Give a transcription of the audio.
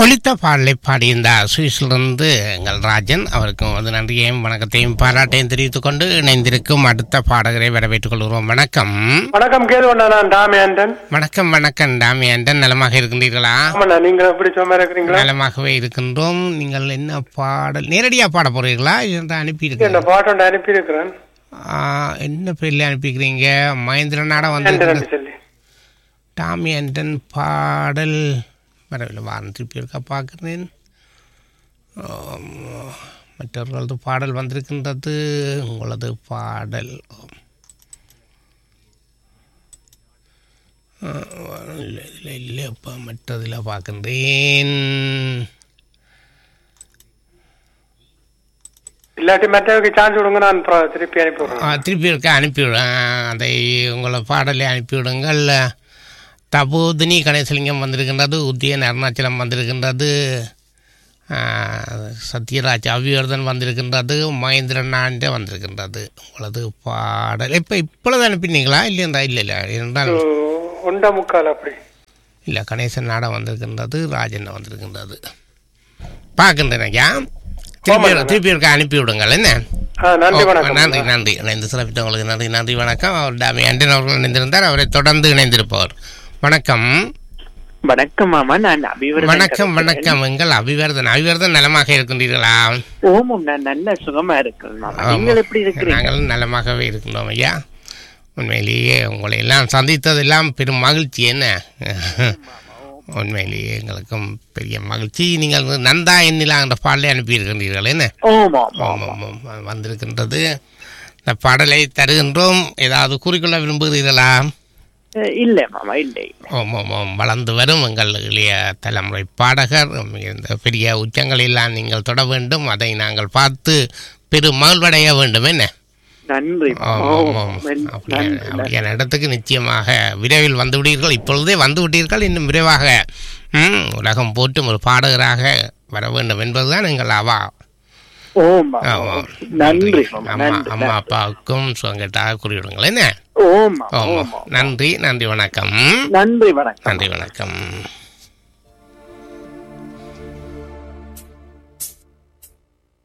ஒலித்த பாடலை பாடியிருந்தார் சுவிஸிலிருந்து எங்கள் ராஜன் அவருக்கும் வந்து நன்றியையும் வணக்கத்தையும் பாராட்டையும் தெரிவித்துக் கொண்டு இணைந்திருக்கும் அடுத்த பாடகரை வரவேற்றுக் கொள்கிறோம் வணக்கம் வணக்கம் கேதுவண்ணா நான் டாமியாண்டன் வணக்கம் வணக்கம் டாமியாண்டன் நலமாக இருக்கின்றீர்களா ஆமாண்ணா நீங்க எப்படி சும்மா இருக்கிறீங்களா நலமாகவே இருக்கின்றோம் நீங்கள் என்ன பாடல் நேரடியாக பாட போறீர்களா இல்லை இந்த அனுப்பியிருக்கீங்க பாட்டு ஒன்று அனுப்பியிருக்கிறேன் என்ன பேர்ல அனுப்பிக்கிறீங்க மகேந்திரனாட வந்து ஆண்டன் சொல்லி டாமி ஆண்டன் பாடல் வரவில்லை வாரம் திருப்பி இருக்கா பார்க்குறேன் ஆம், மற்றவர்களது பாடல் வந்திருக்கின்றது உங்களது பாடல் ஆ, இல்லை இல்லை இல்லைப்பா மற்றதில் பார்க்கின்றேன் இல்லாட்டி மற்றவருக்கு சான்ஸ் கொடுங்க நான் அப்புறம் திருப்பி அனுப்பி விடுறேன் ஆ, திருப்பி இருக்க அனுப்பிவிடும் அதை உங்களை பாடலை அனுப்பிவிடுங்கள் தபோதினி கணேசலிங்கம் வந்திருக்கின்றது உத்தியன் அருணாச்சலம் வந்திருக்கின்றது ஆ, சத்யராஜ் அபிவர்தன் வந்திருக்கின்றது மகேந்திரன் ஆண்டே வந்திருக்கின்றது உங்களது பாடல் இப்போ இப்பொழுது அனுப்பினீங்களா இல்லையா இல்லை இல்லை இருந்தால் ஒண்டா முக்கால் அப்படி இல்லை கணேசன் நாட வந்திருக்கின்றது ராஜன் வந்திருக்கின்றது பார்க்கின்றேன் ஐயா திருப்பி திருப்பி இருக்க அனுப்பி விடுங்கள் என்ன ஆ நன்றி ஓ, வணக்கம் நன்றி நன்றி இணைந்து சிறப்பித்தவங்களுக்கு நன்றி நன்றி வணக்கம் அவர் டாமி அண்டன் அவர்கள் இணைந்திருந்தார் அவரை தொடர்ந்து இணைந்திருப்பவர் வணக்கம் வணக்கம் மாமா நான் அபிவர்தன் வணக்கம் வணக்கம் எங்கள் அபிவர்தன் அபிவர்தன் நலமாக இருக்கின்றீர்களா ஓமும் நான் நல்ல சுகமா இருக்கிறேன் மாமா ஆமா. நீங்கள் எப்படி இருக்கிறீங்க நாங்கள் நலமாகவே இருக்கின்றோம் ஐயா உண்மையிலேயே உங்களை எல்லாம் சந்தித்ததெல்லாம் பெரும் மகிழ்ச்சி என்ன உண்மையிலேயே எங்களுக்கும் பெரிய மகிழ்ச்சி நீங்கள் வந்து நந்தா எண்ணிலா என்ற பாடலை அனுப்பியிருக்கின்றீர்கள் என்ன ஓமா ஆமாம் ஆமாம் வந்திருக்கின்றது இந்த பாடலை தருகின்றோம் ஏதாவது கூறிக்கொள்ள விரும்புகிறீர்களா இல்ல மாமா இல்லை ஆமாம் ஆமாம் வளர்ந்து வரும் எங்கள் இளைய தலைமுறை பாடகர் இந்த பெரிய உச்சங்களெல்லாம் நீங்கள் தொட வேண்டும் அதை நாங்கள் பார்த்து பெரும் மகிழ்வடைய வேண்டும் என்ன நன்றி ஆமாம் ஓம். ஆமாம் நன்றி, அப்படியான நன்றி. அப்படியான இடத்துக்கு நிச்சயமாக விரைவில் வந்து விட்டீர்கள் இப்பொழுதே வந்து விட்டீர்கள் இன்னும் விரைவாக ம், உலகம் போற்றும் ஒரு பாடகராக வர வேண்டும் என்பதுதான் எங்கள் அவா ஓமா ஆமாம். நன்றி மாமா அம்மா நன்றி அம்மா அப்பாவுக்கும் சுகங்கட்டாக குறிவிடுங்கள் என்ன ஓமா ஆமாம் ஓமா நன்றி நன்றி வணக்கம் நன்றி வணக்கம் நன்றி வணக்கம்